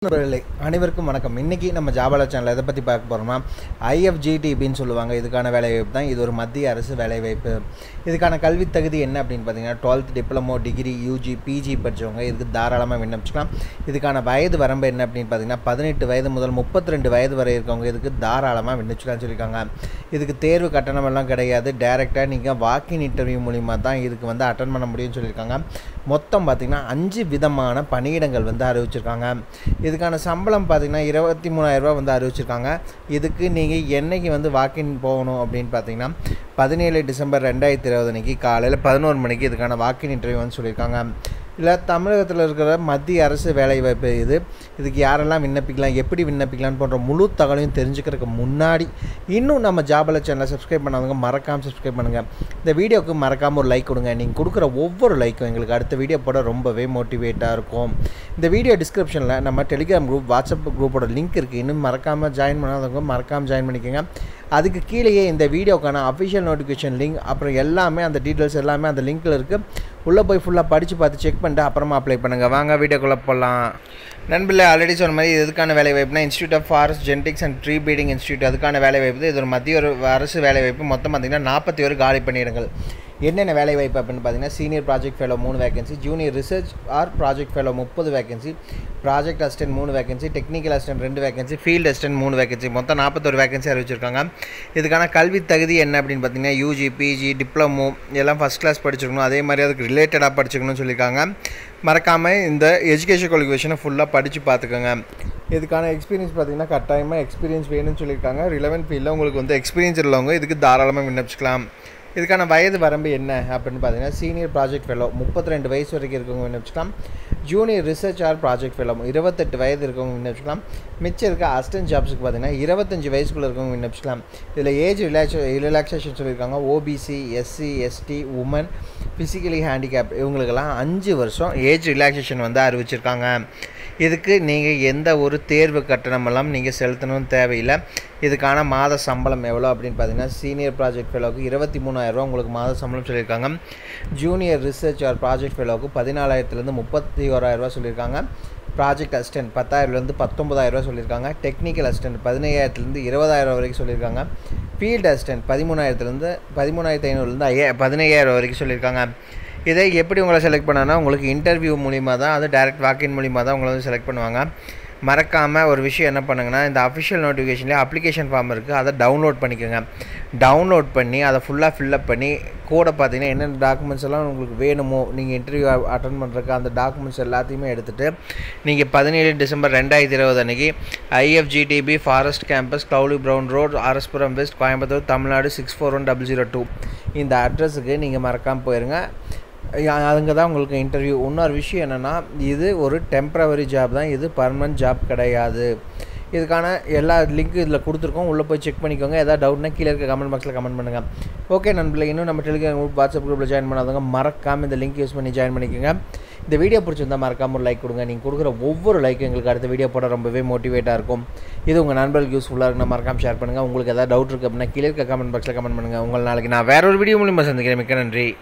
நண்பர்களே அனைவருக்கும் வணக்கம் இன்றைக்கி நம்ம ஜாபாலா சேனல் எதை பற்றி பார்க்க போகிறோம்னா ஐஎஃப்ஜிடிபின்னு சொல்லுவாங்க இதுக்கான வேலைவாய்ப்பு தான் இது ஒரு மத்திய அரசு வேலைவாய்ப்பு இதுக்கான கல்வி தகுதி என்ன அப்படின்னு பார்த்தீங்கன்னா twelfth diploma degree UG PG படித்தவங்க இதுக்கு தாராளமாக விண்ணப்பிச்சுக்கலாம் இதுக்கான வயது வரம்பு என்ன அப்படின்னு பார்த்தீங்கன்னா பதினெட்டு வயது முதல் முப்பத்தி ரெண்டு வயது வரை இருக்கவங்க இதுக்கு தாராளமாக விண்ணப்பிச்சுக்கலாம்னு சொல்லியிருக்காங்க இதுக்கு தேர்வு கட்டணம் எல்லாம் கிடையாது டேரெக்டாக நீங்கள் வாக்கின் இன்டர்வியூ மூலிமா தான் இதுக்கு வந்து அட்டன் பண்ண முடியும்னு சொல்லியிருக்காங்க மொத்தம் பார்த்திங்கன்னா அஞ்சு விதமான பணியிடங்கள் வந்து அறிவிச்சிருக்காங்க இதுக்கான சம்பளம் பார்த்திங்கன்னா இருபத்தி மூணாயிரரூபா வந்து அறிவிச்சிருக்காங்க இதுக்கு நீங்கள் என்னைக்கு வந்து வாக்கின் போகணும் அப்படின்னு பார்த்தீங்கன்னா பதினேழு டிசம்பர் ரெண்டாயிரத்தி இருபது அன்றைக்கி காலையில் பதினோரு மணிக்கு இதுக்கான வாக்கின் இன்டர்வியூ வந்து சொல்லியிருக்காங்க இல்லை தமிழகத்தில் இருக்கிற மத்திய அரசு வேலைவாய்ப்பு இது இதுக்கு யாரெல்லாம் விண்ணப்பிக்கலாம் எப்படி விண்ணப்பிக்கலாம்னு போன்ற முழு தகவலையும் தெரிஞ்சுக்கிறதுக்கு முன்னாடி இன்னும் நம்ம ஜாபல சேனலை சப்ஸ்கிரைப் பண்ணாதவங்க மறக்காமல் சப்ஸ்கிரைப் பண்ணுங்கள் இந்த வீடியோவுக்கு மறக்காமல் ஒரு லைக் கொடுங்க நீங்கள் கொடுக்குற ஒவ்வொரு லைக்கும் எங்களுக்கு அடுத்த வீடியோ போட ரொம்பவே மோட்டிவேட்டாக இருக்கும் இந்த வீடியோ டிஸ்கிரிப்ஷனில் நம்ம டெலிகிராம் குரூப் வாட்ஸ்அப் குரூப்போட லிங்க் இருக்குது இன்னும் மறக்காமல் ஜாயின் பண்ணாதவங்க மறக்காமல் ஜாயின் பண்ணிக்கோங்க அதுக்கு கீழேயே இந்த வீடியோக்கான அஃபிஷியல் நோட்டிஃபிகேஷன் லிங்க் அப்புறம் எல்லாமே அந்த டீட்டெயில்ஸ் எல்லாமே அந்த லிங்க்கில் இருக்குது உள்ளே போய் ஃபுல்லாக படித்து பார்த்து செக் பண்ணிட்டு அப்புறமா அப்ளை பண்ணுங்கள் வாங்க வீடியோக்குள்ளே போகலாம் நண்பர்களே ஆல்ரெடி சொன்ன மாதிரி இது எதுக்கான வேலை வாய்ப்புனா institute of forest genetics and tree breeding institute அதுக்கான வேலை வாய்ப்பு இது ஒரு மத்திய ஒரு அரசு வேலை வாய்ப்பு மொத்தம் பார்த்திங்கன்னா நாற்பத்தி ஒரு காலி பணியிடங்கள் என்னென்ன வேலை வாய்ப்பு அப்படின்னு பார்த்தீங்கன்னா சீனியர் ப்ராஜெக்ட் ஃபெலோ மூணு vacancy junior research or project fellow முப்பது வேகன்சி ப்ராஜெக்ட் அசிஸ்டன்ட் மூணு வேகன்சி டெக்னிக்கல் அசிஸ்டன்ட் ரெண்டு வேகன்சி ஃபீல்டு அசிஸ்டன்ட் மூணு வேகன்சி மொத்தம் நாற்பத்தொரு வேகன்சி அறிவிச்சிருக்காங்க இதுக்கான கல்வி தகுதி என்ன அப்படின்னு பார்த்தீங்கன்னா யூஜி பிஜி டிப்ளமோ எல்லாம் ஃபஸ்ட் கிளாஸ் படிச்சிருக்கணும் அதே மாதிரி அதுக்கு ரிலேட்டடாக படிச்சுக்கணும்னு சொல்லியிருக்காங்க மறக்காமல் இந்த எஜுகேஷன் குவாலிஃபிகேஷனை ஃபுல்லாக படித்து பார்த்துக்கோங்க இதுக்கான எக்ஸ்பீரியன்ஸ் பார்த்தீங்கன்னா கட்டாயமாக எக்ஸ்பீரியன்ஸ் வேணும்னு சொல்லியிருக்காங்க ரிலவென்ட் ஃபீல்டில் உங்களுக்கு வந்து எக்ஸ்பீரியன்ஸ் உள்ளவங்க இதுக்கு தாராளமாக விண்ணப்பிச்சுக்கலாம் இதுக்கான வயது வரம்பு என்ன அப்படின்னு பார்த்தீங்கன்னா சீனியர் ப்ராஜெக்ட் ஃபெலோ முப்பத்தி ரெண்டு வயசு வரைக்கும் இருக்கவங்க விண்ணப்பிச்சுக்கலாம் junior research or project fellow இருபத்தெட்டு வயது இருக்கவங்க விண்ணப்பிச்சுக்கலாம் மிச்சம் இருக்க அசிஸ்டன்ட் ஜாப்ஸுக்கு பார்த்தீங்கன்னா இருபத்தஞ்சு வயசுக்குள்ளே இருக்கவங்க விண்ணப்பிச்சுக்கலாம் இதில் ஏஜ் ரிலாக்ஸ் ரிலாக்ஸேஷன் சொல்லியிருக்காங்க OBC SC ST woman physically handicapped இவங்களுக்கெல்லாம் அஞ்சு வருஷம் ஏஜ் ரிலாக்ஸேஷன் வந்து அறிவிச்சிருக்காங்க இதுக்கு நீங்கள் எந்த ஒரு தேர்வு கட்டணமெல்லாம் நீங்கள் செலுத்தணும்னு தேவையில்லை இதுக்கான மாத சம்பளம் எவ்வளோ அப்படின்னு பார்த்தீங்கன்னா சீனியர் ப்ராஜெக்ட் ஃபெலோவுக்கு இருபத்தி மூணாயிரரூவா உங்களுக்கு மாத சம்பளம் சொல்லியிருக்காங்க ஜூனியர் ரிசர்ச் ஆர் ப்ராஜெக்ட் ஃபெலோவுக்கு பதினாலாயிரத்துலேருந்து முப்பத்தி ஓராயிரரூவா சொல்லியிருக்காங்க ப்ராஜெக்ட் அசிஸ்டன்ட் பத்தாயிரம்லேருந்து பத்தொம்பதாயிரரூவா சொல்லியிருக்காங்க டெக்னிக்கல் அசிஸ்டன்ட் பதினையாயிரத்துலேருந்து இருபதாயிரம் வரைக்கும் சொல்லியிருக்காங்க ஃபீல்டு அசிஸ்டன்ட் பதிமூணாயிரத்துலேருந்து பதிமூணாயிரத்து ஐநூறுலேருந்து ஐயா பதினையாயிரம் வரைக்கும் சொல்லியிருக்காங்க இதை எப்படி உங்களை செலக்ட் பண்ணனா உங்களுக்கு இன்டர்வியூ மூலிமா தான் அது டேரக்ட் வாக்கின் மூலிமா தான் உங்களை வந்து செலக்ட் பண்ணுவாங்க மறக்காமல் ஒரு விஷயம் என்ன பண்ணுங்கன்னா இந்த அஃபிஷியல் நோட்டிஃபிகேஷன்லேயே அப்ளிகேஷன் ஃபார்ம் இருக்குது அதை டவுன்லோட் பண்ணிக்கோங்க டவுன்லோட் பண்ணி அதை ஃபுல்லாக ஃபில்லப் பண்ணி கூட பார்த்தீங்கன்னா என்னென்ன டாக்குமெண்ட்ஸ் எல்லாம் உங்களுக்கு வேணுமோ நீங்கள் இன்டர்வியூ அட்டன் பண்ணுறதுக்கு அந்த டாக்குமெண்ட்ஸ் எல்லாத்தையுமே எடுத்துகிட்டு நீங்கள் பதினேழு டிசம்பர் ரெண்டாயிரத்தி இருபது அன்றைக்கி IFGTB forest campus Cowley brown road RS Puram west Coimbatore Tamil Nadu six four one double zero two இந்த அட்ரஸுக்கு நீங்கள் மறக்காமல் போயிருங்க அங்கே தான் உங்களுக்கு இன்டர்வியூ இன்னொரு விஷயம் என்னென்னா இது ஒரு டெம்ப்ரவரி ஜாப் தான் இது பர்மனன்ட் ஜாப் கிடையாது இதுக்கான எல்லா லிங்க்கும் இதில் கொடுத்துருக்கோம் உள்ளே போய் செக் பண்ணிக்கோங்க ஏதாவது டவுட்னா கீழே இருக்க கமெண்ட் பாக்ஸில் கமெண்ட் பண்ணுங்கள் ஓகே நண்பர்களே இன்னும் நம்ம டெலிகிராம் குரூப் வாட்ஸ்அப் குரூப்பில் ஜாயின் பண்ணாதவங்க மறக்காமல் இந்த லிங்க் யூஸ் பண்ணி ஜாயின் பண்ணிக்கோங்க இந்த வீடியோ பிடிச்சிருந்தா மறக்காமல் ஒரு லைக் கொடுங்க நீங்கள் கொடுக்குற ஒவ்வொரு லைக்கும் எங்களுக்கு அடுத்த வீடியோ போட ரொம்பவே மோட்டிவேட்டாக இருக்கும் இது உங்கள் நண்பர்களுக்கு யூஸ்ஃபுல்லாக இருக்குன்னா மறக்காமல் ஷேர் பண்ணுங்கள் உங்களுக்கு ஏதாவது டவுட் இருக்குது அப்படின்னா கீழே இருக்க கமெண்ட் பாக்ஸில் கமெண்ட் பண்ணுங்கள் உங்கள் நாளைக்கு நான் வேற ஒரு வீடியோ மூலியமாக சந்திக்கிறேன் மிக்க நன்றி